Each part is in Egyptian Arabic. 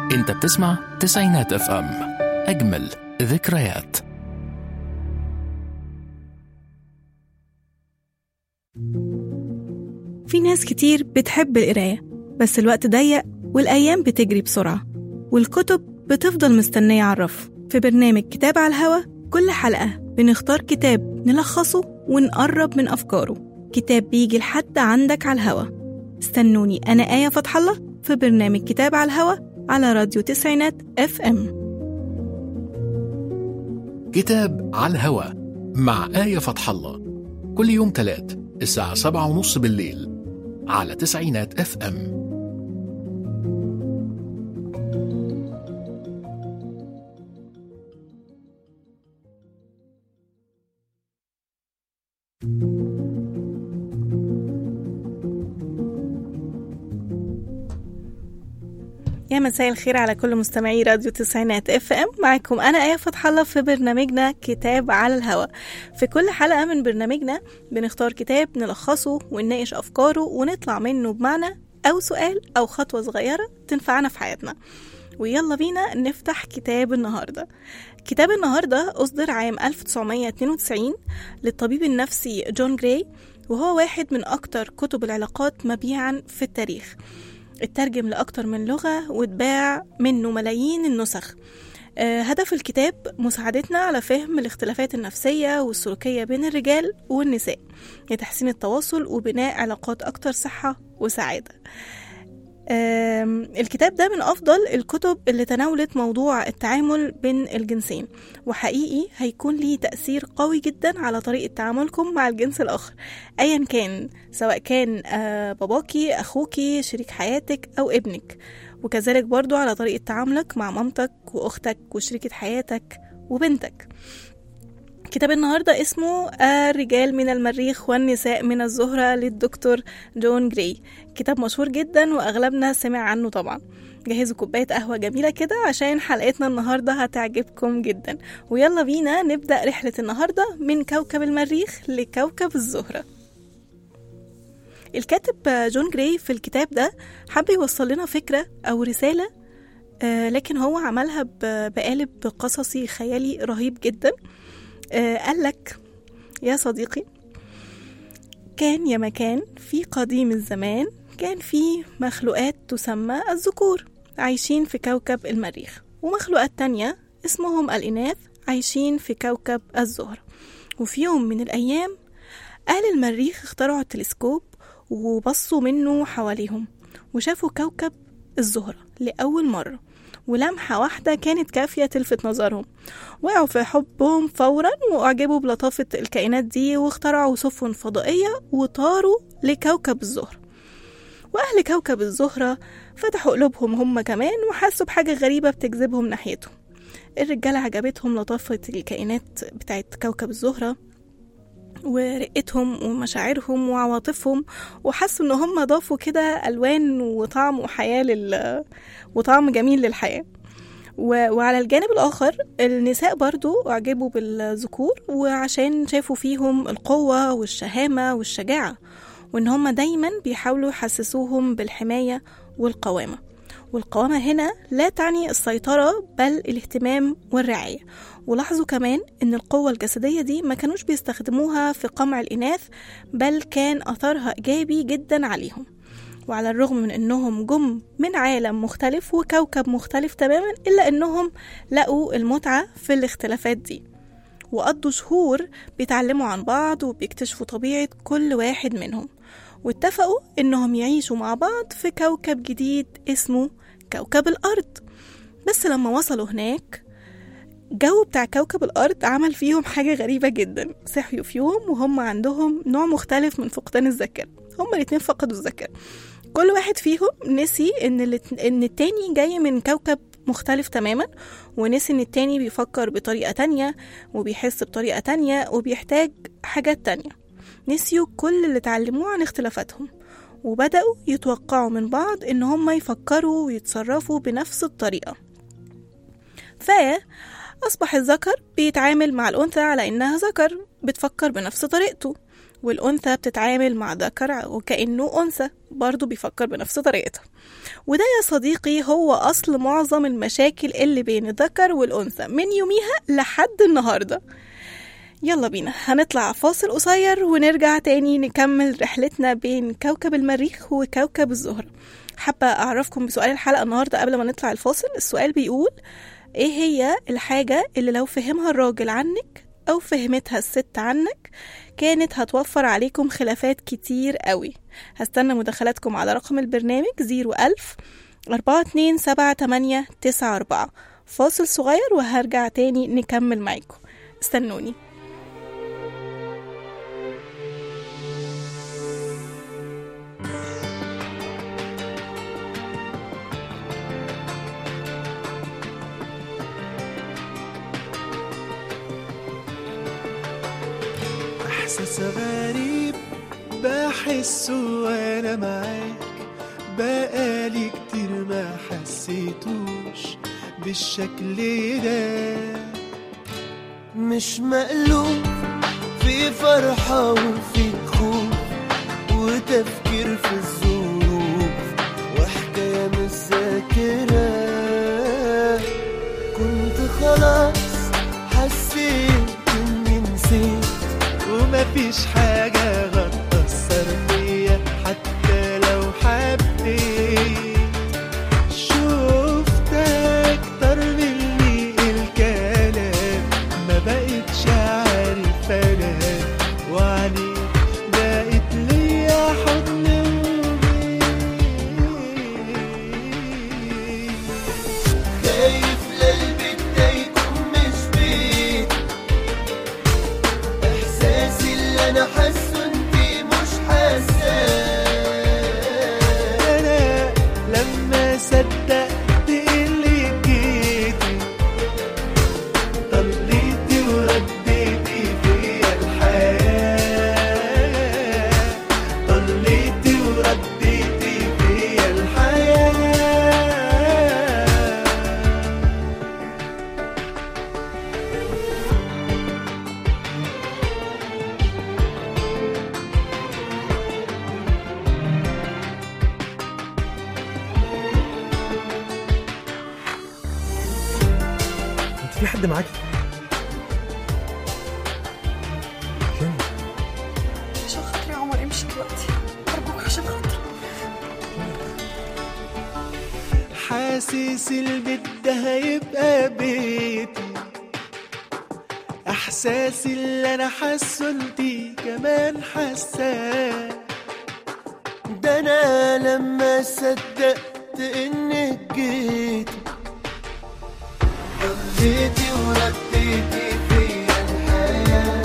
انت بتسمع تسعينات اف ام اجمل ذكريات في ناس كتير بتحب القراية بس الوقت ضيق والأيام بتجري بسرعة والكتب بتفضل مستنية على الرف في برنامج كتاب على الهوا كل حلقة بنختار كتاب نلخصه ونقرب من أفكاره كتاب بيجي لحد عندك على الهوا استنوني أنا آية فتح الله في برنامج كتاب على الهوا على راديو تسعينات اف ام كتاب على الهوا مع آية فتح الله كل يوم تلات الساعة سبعة ونص بالليل على تسعينات اف ام يا مساء الخير على كل مستمعي راديو تسعينات اف ام معاكم انا ايه فتح الله في برنامجنا كتاب على الهوا في كل حلقه من برنامجنا بنختار كتاب نلخصه ونناقش افكاره ونطلع منه بمعنى او سؤال او خطوه صغيره تنفعنا في حياتنا ويلا بينا نفتح كتاب النهارده كتاب النهارده اصدر عام 1992 للطبيب النفسي جون جراي وهو واحد من اكتر كتب العلاقات مبيعا في التاريخ اترجم لأكتر من لغة واتباع منه ملايين النسخ آه، هدف الكتاب مساعدتنا على فهم الاختلافات النفسية والسلوكية بين الرجال والنساء لتحسين التواصل وبناء علاقات أكتر صحة وسعادة آم، الكتاب ده من أفضل الكتب اللي تناولت موضوع التعامل بين الجنسين وحقيقي هيكون ليه تأثير قوي جدا على طريقة تعاملكم مع الجنس الآخر أيا كان سواء كان آه، باباكي أخوكي شريك حياتك أو ابنك وكذلك برضو على طريقة تعاملك مع مامتك وأختك وشريكة حياتك وبنتك كتاب النهاردة اسمه الرجال من المريخ والنساء من الزهرة للدكتور جون جراي كتاب مشهور جدا وأغلبنا سمع عنه طبعا جهزوا كوباية قهوة جميلة كده عشان حلقتنا النهاردة هتعجبكم جدا ويلا بينا نبدأ رحلة النهاردة من كوكب المريخ لكوكب الزهرة الكاتب جون جراي في الكتاب ده حب يوصل لنا فكرة أو رسالة آه، لكن هو عملها ب- بقالب قصصي خيالي رهيب جدا آه، قالك يا صديقي كان يا مكان في قديم الزمان كان في مخلوقات تسمى الذكور عايشين في كوكب المريخ ومخلوقات تانية اسمهم الإناث عايشين في كوكب الزهرة وفي يوم من الأيام أهل المريخ اخترعوا التلسكوب وبصوا منه حواليهم وشافوا كوكب الزهرة لأول مرة ولمحة واحدة كانت كافية تلفت نظرهم وقعوا في حبهم فورا وأعجبوا بلطافة الكائنات دي واخترعوا سفن فضائية وطاروا لكوكب الزهرة وأهل كوكب الزهرة فتحوا قلوبهم هم كمان وحسوا بحاجة غريبة بتجذبهم ناحيتهم الرجالة عجبتهم لطافة الكائنات بتاعت كوكب الزهرة ورقتهم ومشاعرهم وعواطفهم وحسوا ان هم ضافوا كده الوان وطعم وحياه لل وطعم جميل للحياه و... وعلى الجانب الآخر النساء برضو أعجبوا بالذكور وعشان شافوا فيهم القوة والشهامة والشجاعة وإن هم دايما بيحاولوا يحسسوهم بالحماية والقوامة والقوامة هنا لا تعني السيطرة بل الاهتمام والرعاية ولاحظوا كمان إن القوة الجسدية دي ما كانوش بيستخدموها في قمع الإناث بل كان أثرها إيجابي جدا عليهم وعلى الرغم من انهم جم من عالم مختلف وكوكب مختلف تماما الا انهم لقوا المتعه في الاختلافات دي وقضوا شهور بيتعلموا عن بعض وبيكتشفوا طبيعه كل واحد منهم واتفقوا انهم يعيشوا مع بعض في كوكب جديد اسمه كوكب الارض بس لما وصلوا هناك الجو بتاع كوكب الأرض عمل فيهم حاجة غريبة جدا صحيوا في يوم وهم عندهم نوع مختلف من فقدان الذاكرة هما الاتنين فقدوا الذاكرة كل واحد فيهم نسي ان الات- ان التاني جاي من كوكب مختلف تماما ونسي ان التاني بيفكر بطريقة تانية وبيحس بطريقة تانية وبيحتاج حاجات تانية نسيوا كل اللي اتعلموه عن اختلافاتهم وبدأوا يتوقعوا من بعض ان هما يفكروا ويتصرفوا بنفس الطريقة فأصبح الذكر بيتعامل مع الأنثى على إنها ذكر بتفكر بنفس طريقته والأنثى بتتعامل مع ذكر وكأنه أنثى برضه بيفكر بنفس طريقتها وده يا صديقي هو أصل معظم المشاكل اللي بين الذكر والأنثى من يوميها لحد النهاردة يلا بينا هنطلع فاصل قصير ونرجع تاني نكمل رحلتنا بين كوكب المريخ وكوكب الزهرة حابة أعرفكم بسؤال الحلقة النهاردة قبل ما نطلع الفاصل السؤال بيقول ايه هي الحاجة اللي لو فهمها الراجل عنك أو فهمتها الست عنك كانت هتوفر عليكم خلافات كتير قوي هستنى مداخلاتكم على رقم البرنامج 01000 4278894 فاصل صغير وهرجع تاني نكمل معاكم استنوني احساس غريب بحسه وانا معاك بقالي كتير ما حسيتوش بالشكل ده مش مقلوب في فرحة وفي خوف وتفكير في الظروف وحكاية مش ذاكرة كنت خلاص حسيت اني نسيت ومفيش حاجة غتأثر فيا حتى لو حبيت شفت أكتر مني الكلام ما بقتش عارف أنام وعليك بقت ليا حضن وبيت خايف للبيت ده يكون مش بيت احساسي اللي انا حاسه انتي مش حاساه انا لما صدقت اللي جيتي طليتي ورديتي فيا الحياه طليتي ورديتي فيا الحياه انت في حد معاكي فين عشان خاطري يا عمر امشي دلوقتي ارجوك عشان خاطري حاسس البيت ده هيبقى بيتي احساسي اللي انا حاسه انتي كمان حاساه ده انا لما صدقت انك جيتي رديتي ورديتي فيا الحياه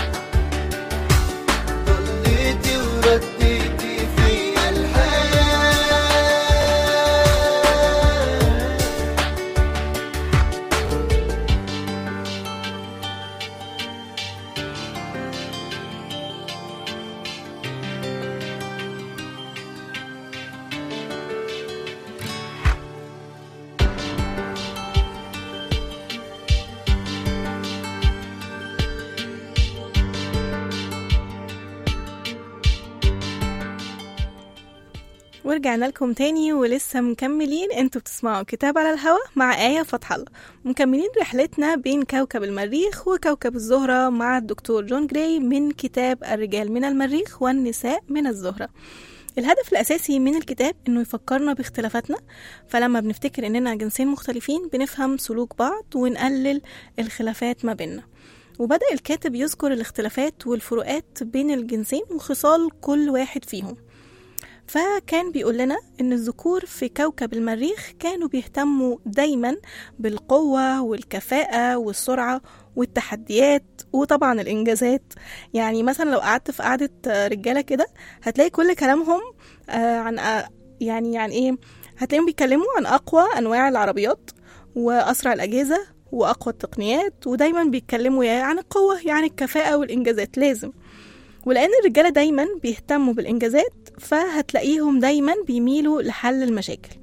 ضليتي ورديتي فيا الحياه ورجعنا لكم تاني ولسه مكملين انتوا بتسمعوا كتاب على الهوا مع آية فتح الله مكملين رحلتنا بين كوكب المريخ وكوكب الزهرة مع الدكتور جون جراي من كتاب الرجال من المريخ والنساء من الزهرة الهدف الأساسي من الكتاب إنه يفكرنا باختلافاتنا فلما بنفتكر إننا جنسين مختلفين بنفهم سلوك بعض ونقلل الخلافات ما بيننا وبدأ الكاتب يذكر الاختلافات والفروقات بين الجنسين وخصال كل واحد فيهم فكان بيقول لنا ان الذكور في كوكب المريخ كانوا بيهتموا دايما بالقوة والكفاءة والسرعة والتحديات وطبعا الانجازات يعني مثلا لو قعدت في قعدة رجالة كده هتلاقي كل كلامهم آه، عن آه، يعني عن ايه هتلاقيهم بيتكلموا عن اقوى انواع العربيات واسرع الاجهزة واقوى التقنيات ودايما بيتكلموا يا عن القوة يعني الكفاءة والانجازات لازم ولان الرجاله دايما بيهتموا بالانجازات فهتلاقيهم دايما بيميلوا لحل المشاكل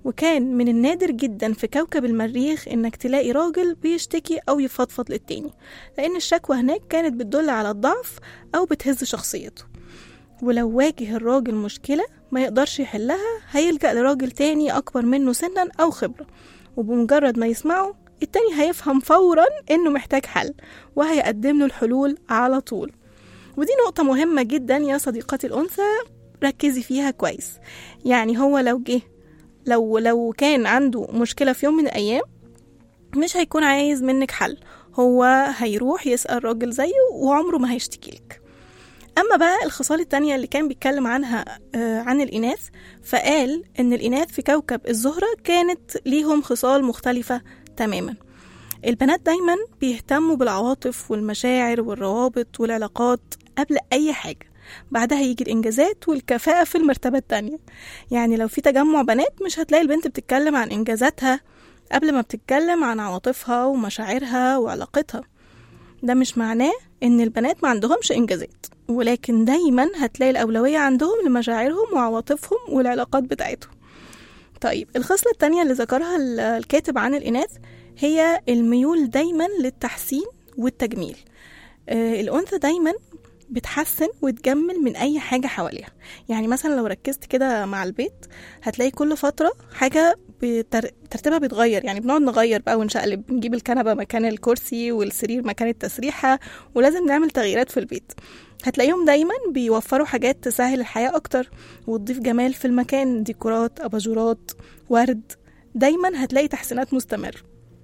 وكان من النادر جدا في كوكب المريخ إنك تلاقي راجل بيشتكي أو يفضفض للتاني لأن الشكوى هناك كانت بتدل على الضعف أو بتهز شخصيته ولو واجه الراجل مشكلة ما يقدرش يحلها هيلجأ لراجل تاني أكبر منه سنا أو خبرة وبمجرد ما يسمعه التاني هيفهم فورا إنه محتاج حل وهيقدم له الحلول على طول ودي نقطة مهمة جدا يا صديقتي الأنثى ركزي فيها كويس يعني هو لو جه لو لو كان عنده مشكلة في يوم من الأيام مش هيكون عايز منك حل هو هيروح يسأل راجل زيه وعمره ما هيشتكيلك أما بقى الخصال التانية اللي كان بيتكلم عنها آه، عن الإناث فقال إن الإناث في كوكب الزهرة كانت ليهم خصال مختلفة تماما البنات دايما بيهتموا بالعواطف والمشاعر والروابط والعلاقات قبل أي حاجة بعدها يجي الإنجازات والكفاءة في المرتبة التانية يعني لو في تجمع بنات مش هتلاقي البنت بتتكلم عن إنجازاتها قبل ما بتتكلم عن عواطفها ومشاعرها وعلاقتها ده مش معناه إن البنات ما عندهمش إنجازات ولكن دايما هتلاقي الأولوية عندهم لمشاعرهم وعواطفهم والعلاقات بتاعتهم طيب الخصلة التانية اللي ذكرها ال- الكاتب عن الإناث هي الميول دايما للتحسين والتجميل آه، الأنثى دايما بتحسن وتجمل من أي حاجة حواليها يعني مثلا لو ركزت كده مع البيت هتلاقي كل فترة حاجة بتر... ترتيبها بيتغير يعني بنقعد نغير بقى ونشقلب نجيب الكنبة مكان الكرسي والسرير مكان التسريحة ولازم نعمل تغييرات في البيت هتلاقيهم دايما بيوفروا حاجات تسهل الحياة أكتر وتضيف جمال في المكان ديكورات أباجورات ورد دايما هتلاقي تحسينات مستمرة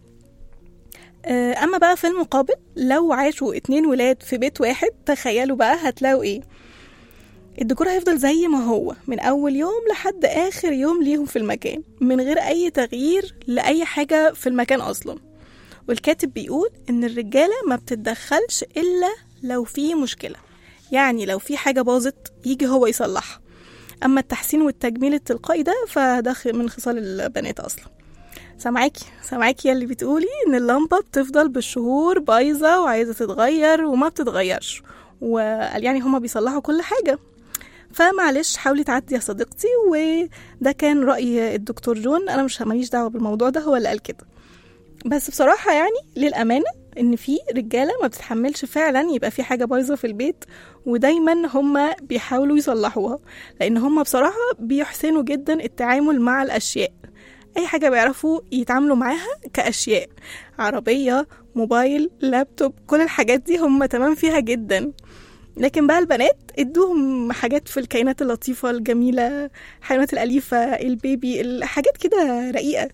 آه، أما بقى في المقابل لو عاشوا اتنين ولاد في بيت واحد تخيلوا بقى هتلاقوا ايه الديكور هيفضل زي ما هو من أول يوم لحد آخر يوم ليهم في المكان من غير أي تغيير لأي حاجة في المكان أصلا والكاتب بيقول إن الرجالة ما بتتدخلش إلا لو في مشكلة يعني لو في حاجة باظت يجي هو يصلحها أما التحسين والتجميل التلقائي ده فده خ- من خصال البنات أصلا سامعاكي سامعاكي يا اللي بتقولي ان اللمبه بتفضل بالشهور بايظه وعايزه تتغير وما بتتغيرش وقال يعني هما بيصلحوا كل حاجه فمعلش حاولي تعدي يا صديقتي وده كان رأي الدكتور جون أنا مش ماليش دعوة بالموضوع ده هو اللي قال كده بس بصراحة يعني للأمانة إن في رجالة ما بتتحملش فعلا يبقى في حاجة بايظة في البيت ودايما هما بيحاولوا يصلحوها لأن هما بصراحة بيحسنوا جدا التعامل مع الأشياء أي حاجة بيعرفوا يتعاملوا معاها كأشياء عربية موبايل لابتوب كل الحاجات دي هم تمام فيها جدا لكن بقى البنات ادوهم حاجات في الكائنات اللطيفة الجميلة الحيوانات الأليفة البيبي الحاجات كده رقيقة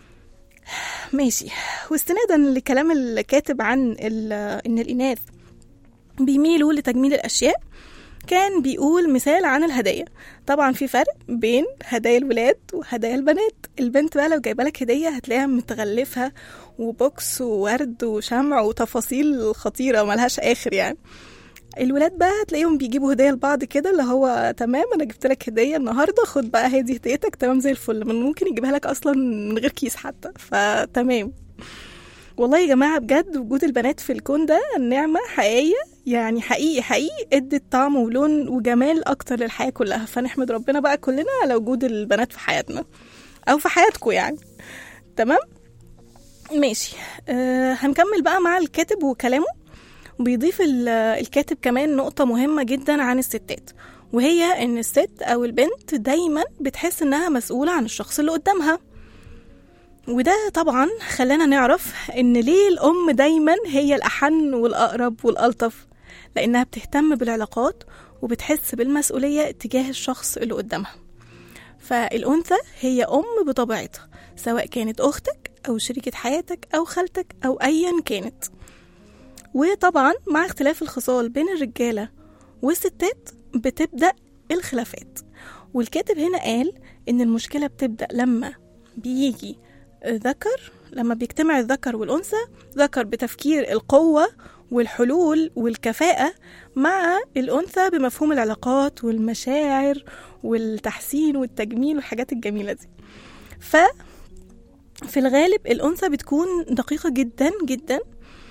ماشي واستنادا لكلام الكاتب عن ال- ان الإناث بيميلوا لتجميل الأشياء كان بيقول مثال عن الهدايا طبعا في فرق بين هدايا الولاد وهدايا البنات البنت بقى لو جايبه لك هديه هتلاقيها متغلفه وبوكس وورد وشمع وتفاصيل خطيره ملهاش اخر يعني الولاد بقى هتلاقيهم بيجيبوا هديه لبعض كده اللي هو تمام انا جبت لك هديه النهارده خد بقى هذه هديتك تمام زي الفل من ممكن يجيبها لك اصلا من غير كيس حتى فتمام والله يا جماعة بجد وجود البنات في الكون ده نعمة حقيقية يعني حقيقي حقيقي ادت طعم ولون وجمال أكتر للحياة كلها فنحمد ربنا بقى كلنا على وجود البنات في حياتنا أو في حياتكم يعني تمام ماشي آه هنكمل بقى مع الكاتب وكلامه بيضيف ال- الكاتب كمان نقطة مهمة جدا عن الستات وهي إن الست أو البنت دايما بتحس إنها مسؤولة عن الشخص اللي قدامها وده طبعا خلانا نعرف ان ليه الام دايما هي الاحن والاقرب والالطف لانها بتهتم بالعلاقات وبتحس بالمسؤوليه تجاه الشخص اللي قدامها فالانثى هي ام بطبيعتها سواء كانت اختك او شريكه حياتك او خالتك او ايا كانت وطبعا مع اختلاف الخصال بين الرجاله والستات بتبدا الخلافات والكاتب هنا قال ان المشكله بتبدا لما بيجي ذكر لما بيجتمع الذكر والأنثى ذكر بتفكير القوة والحلول والكفاءة مع الأنثى بمفهوم العلاقات والمشاعر والتحسين والتجميل والحاجات الجميلة دي ف في الغالب الأنثى بتكون دقيقة جدا جدا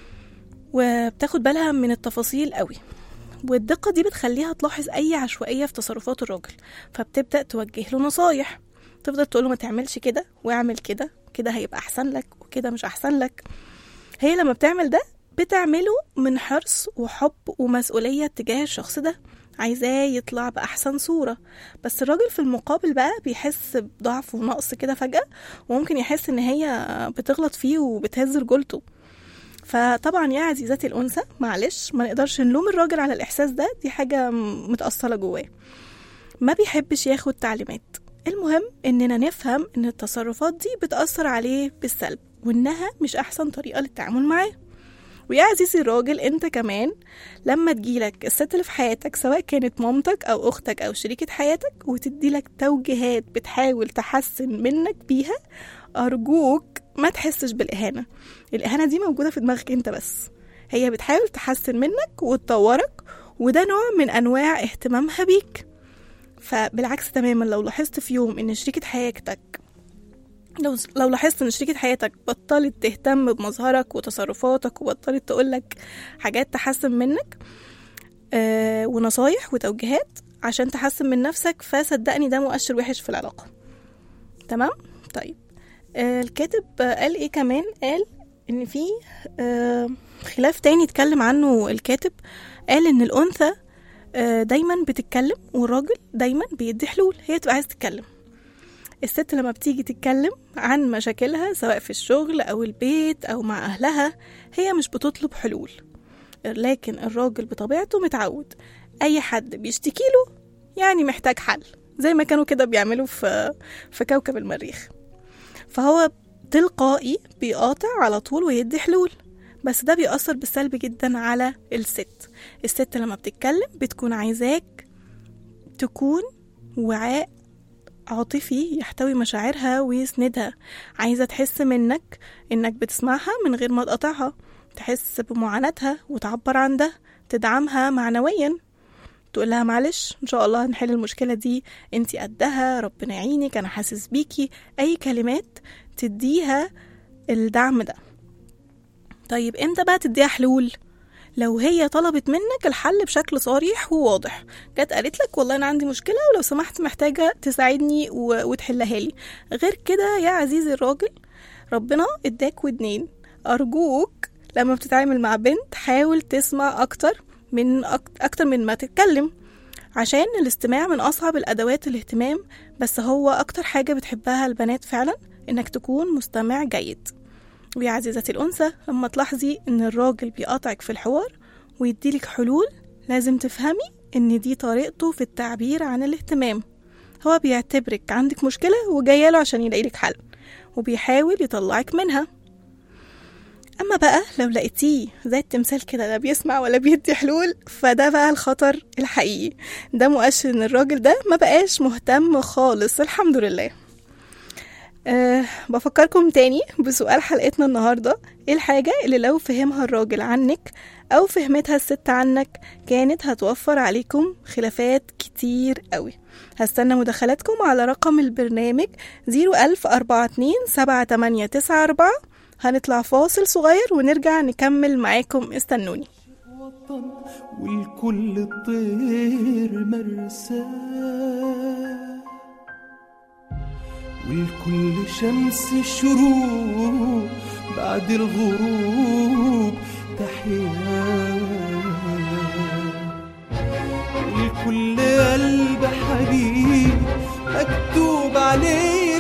وبتاخد بالها من التفاصيل قوي والدقة دي بتخليها تلاحظ أي عشوائية في تصرفات الراجل فبتبدأ توجه له نصايح تفضل تقوله ما تعملش كده واعمل كده كده هيبقى احسن لك وكده مش احسن لك هي لما بتعمل ده بتعمله من حرص وحب ومسؤولية تجاه الشخص ده عايزاه يطلع بأحسن صورة بس الراجل في المقابل بقى بيحس بضعف ونقص كده فجأة وممكن يحس إن هي بتغلط فيه وبتهز رجولته فطبعا يا عزيزتي الأنثى معلش ما نقدرش نلوم الراجل على الإحساس ده دي حاجة متأصلة جواه ما بيحبش ياخد تعليمات المهم إننا نفهم إن التصرفات دي بتأثر عليه بالسلب وإنها مش أحسن طريقة للتعامل معاه ويا عزيزي الراجل انت كمان لما تجيلك الست اللي في حياتك سواء كانت مامتك او اختك او شريكة حياتك وتديلك توجيهات بتحاول تحسن منك بيها ارجوك ما تحسش بالاهانة الاهانة دي موجودة في دماغك انت بس هي بتحاول تحسن منك وتطورك وده نوع من انواع اهتمامها بيك فبالعكس تماما لو لاحظت في يوم ان شريكة حياتك لو لو لاحظت ان شريكة حياتك بطلت تهتم بمظهرك وتصرفاتك وبطلت تقولك حاجات تحسن منك آه ونصايح وتوجيهات عشان تحسن من نفسك فصدقني ده مؤشر وحش في العلاقة تمام طيب آه الكاتب آه، قال ايه كمان قال ان في آه خلاف تاني اتكلم عنه الكاتب قال ان الانثى آه دايما بتتكلم والراجل دايما بيدي حلول هي تبقى عايزه تتكلم الست لما بتيجي تتكلم عن مشاكلها سواء في الشغل أو البيت أو مع أهلها هي مش بتطلب حلول لكن الراجل بطبيعته متعود أي حد بيشتكي له يعني محتاج حل زي ما كانوا كده بيعملوا في في كوكب المريخ فهو تلقائي بيقاطع على طول ويدي حلول بس ده بيأثر بالسلب جدا على الست الست لما بتتكلم بتكون عايزاك تكون وعاء عاطفي يحتوي مشاعرها ويسندها عايزة تحس منك إنك بتسمعها من غير ما تقاطعها تحس بمعاناتها وتعبر عن ده تدعمها معنويا تقول لها معلش ان شاء الله هنحل المشكله دي انتي قدها ربنا يعينك انا حاسس بيكي اي كلمات تديها الدعم ده طيب امتى بقى تديها حلول لو هي طلبت منك الحل بشكل صريح وواضح جت قالت لك والله انا عندي مشكله ولو سمحت محتاجه تساعدني و... وتحلها لي غير كده يا عزيزي الراجل ربنا اداك ودنين ارجوك لما بتتعامل مع بنت حاول تسمع اكتر من أك... اكتر من ما تتكلم عشان الاستماع من اصعب الادوات الاهتمام بس هو اكتر حاجه بتحبها البنات فعلا انك تكون مستمع جيد ويا عزيزتي الأنثى لما تلاحظي إن الراجل بيقاطعك في الحوار ويديلك حلول لازم تفهمي إن دي طريقته في التعبير عن الاهتمام هو بيعتبرك عندك مشكلة وجايله عشان يلاقيلك حل وبيحاول يطلعك منها أما بقى لو لقيتيه زي التمثال كده لا بيسمع ولا بيدي حلول فده بقى الخطر الحقيقي ده مؤشر إن الراجل ده ما بقاش مهتم خالص الحمد لله أه بفكركم تاني بسؤال حلقتنا النهاردة ايه الحاجة اللي لو فهمها الراجل عنك أو فهمتها الست عنك كانت هتوفر عليكم خلافات كتير قوي هستنى مداخلاتكم على رقم البرنامج 01042 هنطلع فاصل صغير ونرجع نكمل معاكم استنوني وطن والكل الطير مرساه والكل شمس الشروق بعد الغروب تحيا والكل قلب حبيب مكتوب عليه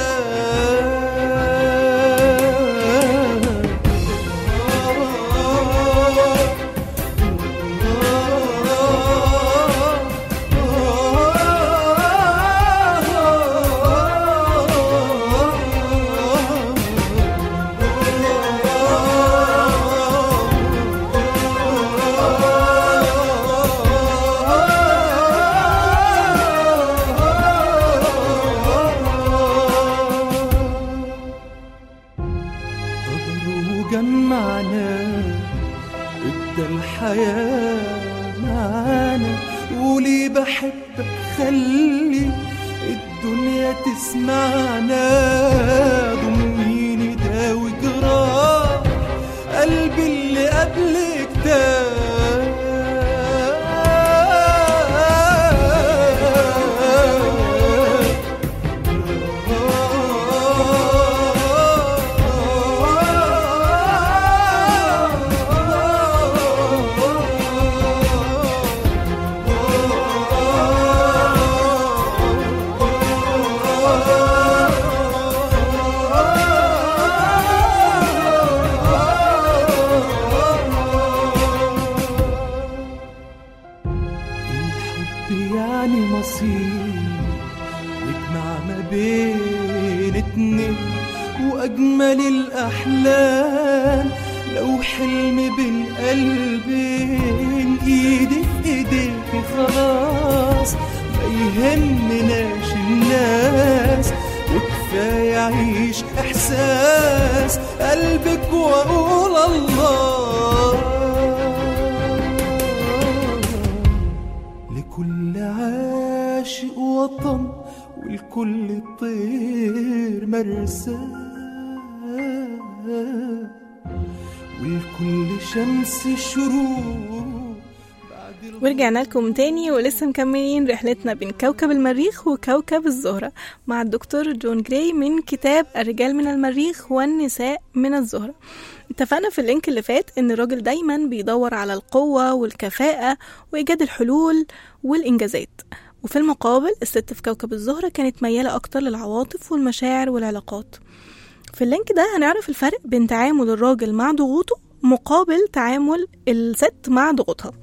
قدر وجمعنا ادى الحياة معانا قولي بحبك خلي الدنيا تسمعنا ضميني داوي جراح قلبي اللي قبلك ده بين اتنين وأجمل الأحلام لو حلم بين قلبين إيدي في إيديك خلاص ما يهمناش الناس وكفاية أعيش إحساس قلبك وأقول الله لكل عاشق وطن ولكل طير مرساه ولكل شمس شروق بعد ورجعنا لكم تاني ولسه مكملين رحلتنا بين كوكب المريخ وكوكب الزهرة مع الدكتور جون جراي من كتاب الرجال من المريخ والنساء من الزهرة اتفقنا في اللينك اللي فات ان الراجل دايما بيدور على القوة والكفاءة وايجاد الحلول والانجازات وفي المقابل الست في كوكب الزهرة كانت ميالة اكتر للعواطف والمشاعر والعلاقات في اللينك ده هنعرف الفرق بين تعامل الراجل مع ضغوطه مقابل تعامل الست مع ضغوطها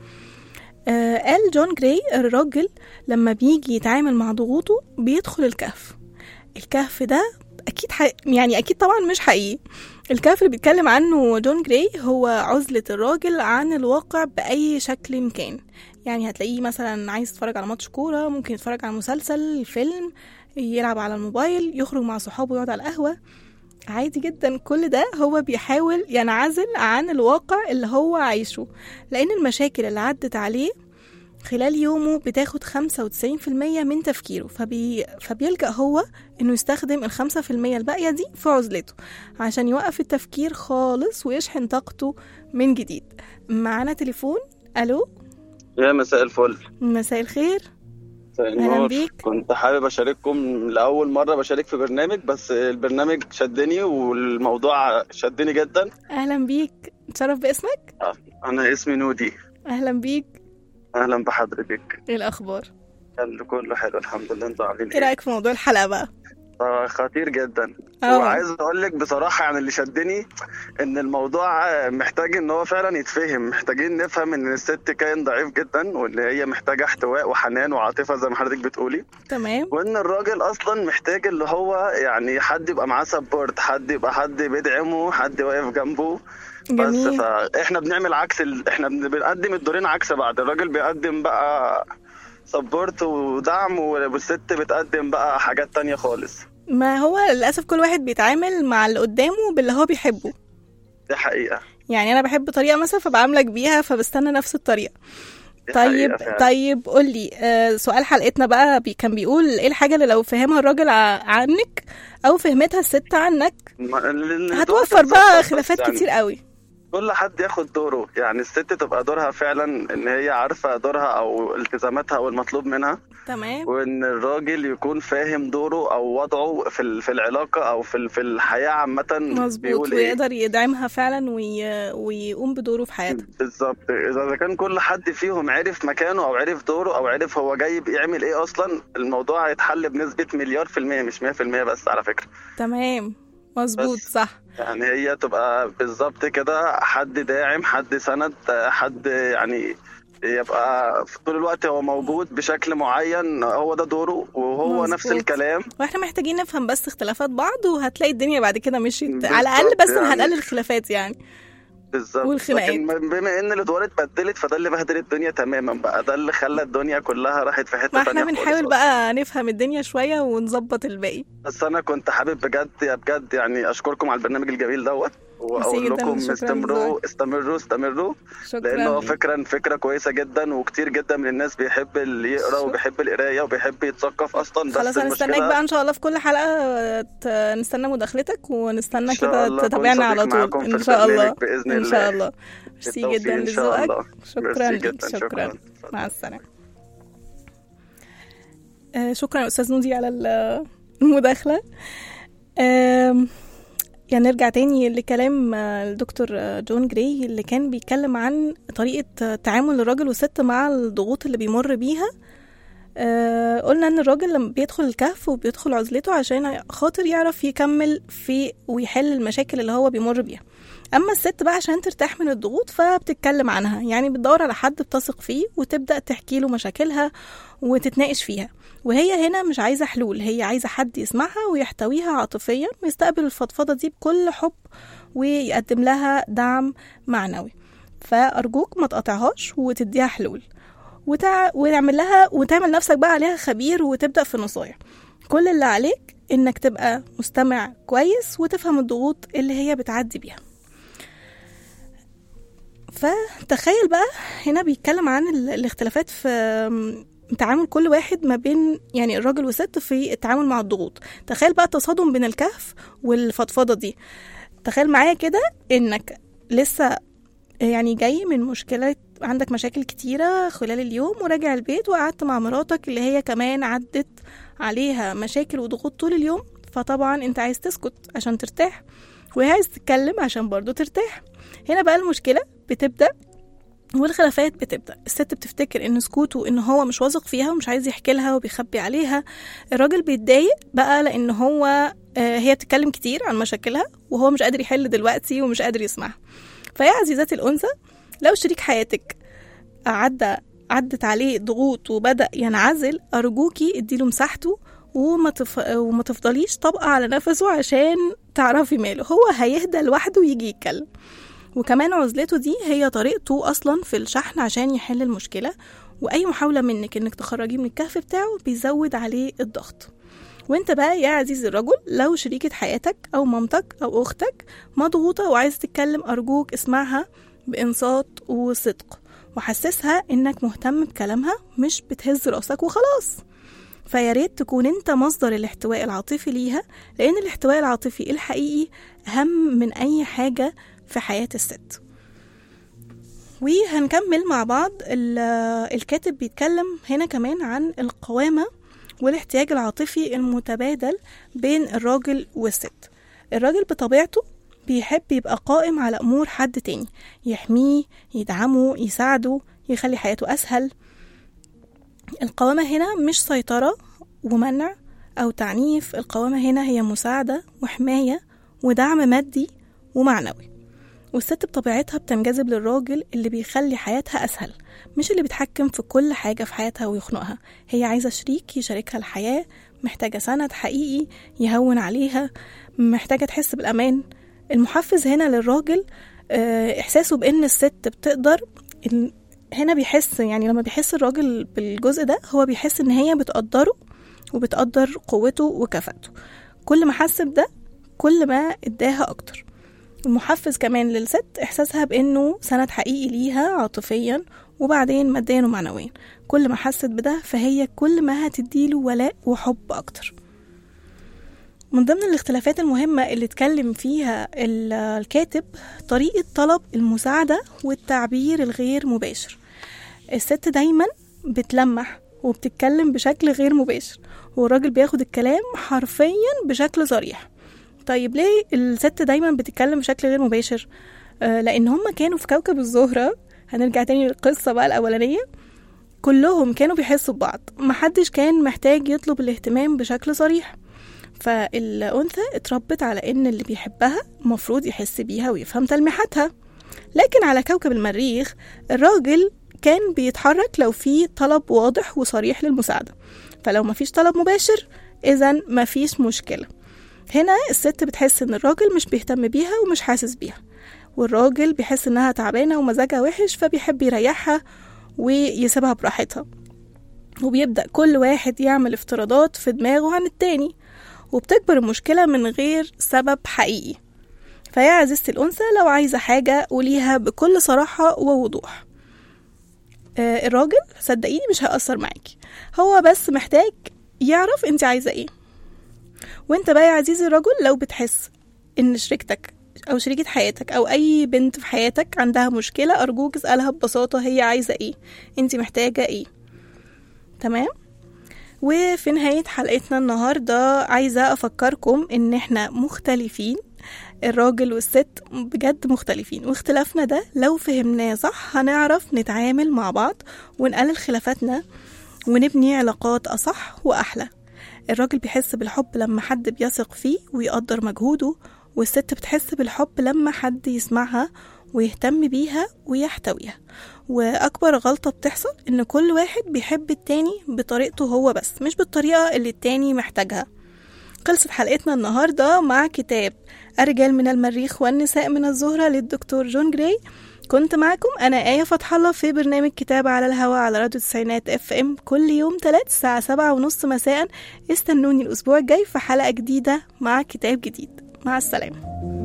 آه قال جون جراي الراجل لما بيجي يتعامل مع ضغوطه بيدخل الكهف الكهف ده اكيد حق... يعني اكيد طبعا مش حقيقي الكهف اللي بيتكلم عنه جون جراي هو عزلة الراجل عن الواقع بأي شكل كان يعني هتلاقيه مثلا عايز يتفرج على ماتش كورة ممكن يتفرج على مسلسل فيلم يلعب على الموبايل يخرج مع صحابه يقعد على القهوة عادي جدا كل ده هو بيحاول ينعزل عن الواقع اللي هو عايشه لأن المشاكل اللي عدت عليه خلال يومه بتاخد 95% من تفكيره فبي... فبيلجأ هو إنه يستخدم الخمسة في المية الباقية دي في عزلته عشان يوقف التفكير خالص ويشحن طاقته من جديد معانا تليفون ألو يا مساء الفل مساء الخير مساء أهلا النور بيك. كنت حابب اشارككم لاول مره بشارك في برنامج بس البرنامج شدني والموضوع شدني جدا أهلا بيك تشرف باسمك انا اسمي نودي أهلا بيك اهلا بحضرتك إيه الأخبار كله كله حلو الحمد لله انتوا عاملين إيه ايه رأيك في موضوع الحلقة بقى آه، خطير جدا اه. وعايز اقول لك بصراحه يعني اللي شدني ان الموضوع محتاج ان هو فعلا يتفهم محتاجين نفهم ان الست كائن ضعيف جدا وان هي محتاجه احتواء وحنان وعاطفه زي ما حضرتك بتقولي تمام وان الراجل اصلا محتاج اللي هو يعني حد يبقى معاه سبورت حد يبقى حد بيدعمه حد واقف جنبه بس جميل فاحنا بنعمل عكس ال... احنا بن- بنقدم الدورين عكس بعض الراجل بيقدم بقى سبورت ودعم والست بتقدم بقى حاجات تانية خالص ما هو للأسف كل واحد بيتعامل مع اللي قدامه باللي هو بيحبه دي حقيقة يعني أنا بحب طريقة مثلا فبعاملك بيها فبستنى نفس الطريقة دي طيب حقيقة فعلا. طيب قولي آه سؤال حلقتنا بقى بي كان بيقول ايه الحاجة اللي لو فهمها الراجل ع- عنك أو فهمتها الست عنك ما- ال- ال- هتوفر الدور بقى بتتظبط، خلافات بس يعني كتير قوي كل حد ياخد دوره يعني الست تبقى دورها فعلا ان هي عارفة دورها او التزاماتها او المطلوب منها تمام وان الراجل يكون فاهم دوره او وضعه في ال- في العلاقه او في ال- في الحياه عامه مظبوط بيقول ايه ويقدر يدعمها فعلا وي... ويقوم بدوره في حياتها بالظبط اذا إذا كان كل حد فيهم عرف مكانه او عرف دوره او عرف هو جاي يعمل ايه اصلا الموضوع هيتحل بنسبه مليار في الميه مش 100% بس على فكره تمام مظبوط بس. صح يعني هي تبقى بالظبط كده حد داعم حد سند حد يعني يبقى في طول الوقت هو موجود بشكل معين هو ده دوره وهو نفس مظبوط. الكلام واحنا محتاجين نفهم بس اختلافات بعض وهتلاقي الدنيا بعد كده مشيت بالظبط على الأقل بس يعني. هنقلل الخلافات يعني بالظبط والخناقات. لكن بما ان الادوار اتبدلت فده اللي بهدل الدنيا تماما بقى ده اللي خلى الدنيا كلها راحت في حته ما احنا تانية خالص بنحاول أصلاً. بقى نفهم الدنيا شوية ونظبط الباقي بس انا كنت حابب بجد يا بجد يعني اشكركم على البرنامج الجميل دوت واقول جداً، لكم شكراً استمروا لذوقك. استمروا استمروا لانه هو شكرا فكرا فكره كويسه جدا وكتير جدا من الناس بيحب اللي يقرا شكراً. وبيحب القرايه وبيحب يتثقف اصلا بس خلاص هنستناك المشكله بقى ان شاء الله في كل حلقة ت- نستنى مداخلتك ونستنى إن شاء كده الله أكون تتابعنا على صديق معاكم طول في ان شاء الله البرنامج بإذن ان شاء الله. الله ميرسي بالتوفيق جدا إن شاء الله. لذوقك شكرا ميرسي ليك جداً، شكرا شكراً. مع السلامة آه، شكرا أستاذ نودي على ال- المداخلة آم، يعني نرجع تاني لكلام آه، الدكتور آه، جون جراي اللي كان بيتكلم عن طريقة آه، تعامل الراجل والست مع الضغوط اللي بيمر بيها آه، قلنا ان الراجل لما بيدخل الكهف وبيدخل عزلته عشان خاطر يعرف يكمل في ويحل المشاكل اللي هو بيمر بيها اما الست بقى عشان ترتاح من الضغوط فبتتكلم عنها يعني بتدور على حد بتثق فيه وتبدا تحكي له مشاكلها وتتناقش فيها وهي هنا مش عايزه حلول هي عايزه حد يسمعها ويحتويها عاطفيا ويستقبل الفضفضه دي بكل حب ويقدم لها دعم معنوي فارجوك ما تقطعهاش وتديها حلول وتع... وتعمل لها وتعمل نفسك بقى عليها خبير وتبدا في النصايح كل اللي عليك انك تبقى مستمع كويس وتفهم الضغوط اللي هي بتعدي بيها فتخيل بقى هنا بيتكلم عن ال- الاختلافات في تعامل كل واحد ما بين يعني الراجل والست في التعامل مع الضغوط تخيل بقى التصادم بين الكهف والفضفضة دي تخيل معايا كده انك لسه يعني جاي من مشكلة عندك مشاكل كتيرة خلال اليوم وراجع البيت وقعدت مع مراتك اللي هي كمان عدت عليها مشاكل وضغوط طول اليوم فطبعا انت عايز تسكت عشان ترتاح وهي عايز تتكلم عشان برضو ترتاح هنا بقى المشكلة بتبدأ والخلافات بتبدأ الست بتفتكر ان سكوته ان هو مش واثق فيها ومش عايز يحكي لها وبيخبي عليها الراجل بيتضايق بقى لان هو آه، هي بتتكلم كتير عن مشاكلها وهو مش قادر يحل دلوقتي ومش قادر يسمعها فيا عزيزاتي الأنثى لو شريك حياتك عدى عدت عليه ضغوط وبدأ ينعزل أرجوكي اديله مساحته وما, تف... وما تفضليش طبقة على نفسه عشان تعرفي ماله هو هيهدى لوحده ويجي يتكلم وكمان عزلته دي هي طريقته أصلا في الشحن عشان يحل المشكلة وأي محاولة منك إنك تخرجيه من الكهف بتاعه بيزود عليه الضغط وانت بقى يا عزيزي الرجل لو شريكة حياتك أو مامتك أو أختك مضغوطة وعايز تتكلم أرجوك اسمعها بإنصات وصدق وحسسها إنك مهتم بكلامها مش بتهز راسك وخلاص فيا ريت تكون انت مصدر الاحتواء العاطفي ليها لأن الاحتواء العاطفي الحقيقي أهم من أي حاجة في حياة الست وهنكمل مع بعض ال- الكاتب بيتكلم هنا كمان عن القوامة والاحتياج العاطفي المتبادل بين الراجل والست الراجل بطبيعته بيحب يبقى قائم على أمور حد تاني يحميه يدعمه يساعده يخلي حياته أسهل القوامة هنا مش سيطرة ومنع أو تعنيف القوامة هنا هي مساعدة وحماية ودعم مادي ومعنوي والست بطبيعتها بتنجذب للراجل اللي بيخلي حياتها أسهل مش اللي بيتحكم في كل حاجة في حياتها ويخنقها هي عايزة شريك يشاركها الحياة محتاجة سند حقيقي يهون عليها محتاجة تحس بالأمان المحفز هنا للراجل آه، إحساسه بإن الست بتقدر ال- هنا بيحس يعني لما بيحس الراجل بالجزء ده هو بيحس إن هي بتقدره وبتقدر قوته وكفاءته كل ما حس بده كل ما اداها أكتر المحفز كمان للست إحساسها بإنه سند حقيقي ليها عاطفيا وبعدين ماديا ومعنويا كل ما حست بده فهي كل ما هتديله ولاء وحب أكتر من ضمن الاختلافات المهمة اللي اتكلم فيها ال- الكاتب طريقة طلب المساعدة والتعبير الغير مباشر الست دايما بتلمح وبتتكلم بشكل غير مباشر والراجل بياخد الكلام حرفيا بشكل صريح طيب ليه الست دايما بتتكلم بشكل غير مباشر آه لان هم كانوا في كوكب الزهرة هنرجع تاني للقصة بقى الأولانية كلهم كانوا بيحسوا ببعض محدش كان محتاج يطلب الاهتمام بشكل صريح فالأنثى اتربت على إن اللي بيحبها مفروض يحس بيها ويفهم تلميحاتها لكن على كوكب المريخ الراجل كان بيتحرك لو في طلب واضح وصريح للمساعدة فلو مفيش طلب مباشر إذا مفيش مشكلة هنا الست بتحس إن الراجل مش بيهتم بيها ومش حاسس بيها والراجل بيحس إنها تعبانة ومزاجها وحش فبيحب يريحها ويسيبها براحتها وبيبدأ كل واحد يعمل افتراضات في دماغه عن التاني وبتكبر المشكلة من غير سبب حقيقي فيا عزيزتي الأنثى لو عايزة حاجة قوليها بكل صراحة ووضوح آه الراجل صدقيني مش هيأثر معاكي هو بس محتاج يعرف انت عايزة ايه وانت بقى يا عزيزي الرجل لو بتحس ان شريكتك او شريكة حياتك او اي بنت في حياتك عندها مشكلة ارجوك اسألها ببساطة هي عايزة ايه انت محتاجة ايه تمام وفي نهاية حلقتنا النهاردة عايزة أفكركم إن إحنا مختلفين الراجل والست بجد مختلفين واختلافنا ده لو فهمناه صح هنعرف نتعامل مع بعض ونقلل خلافاتنا ونبني علاقات أصح وأحلى الراجل بيحس بالحب لما حد بيثق فيه ويقدر مجهوده والست بتحس بالحب لما حد يسمعها ويهتم بيها ويحتويها وأكبر غلطة بتحصل إن كل واحد بيحب التاني بطريقته هو بس مش بالطريقة اللي التاني محتاجها خلصت حلقتنا النهاردة مع كتاب الرجال من المريخ والنساء من الزهرة للدكتور جون جراي كنت معكم أنا آية فتح الله في برنامج كتاب على الهواء على راديو التسعينات اف ام كل يوم تلات الساعة سبعة ونص مساء استنوني الأسبوع الجاي في حلقة جديدة مع كتاب جديد مع السلامة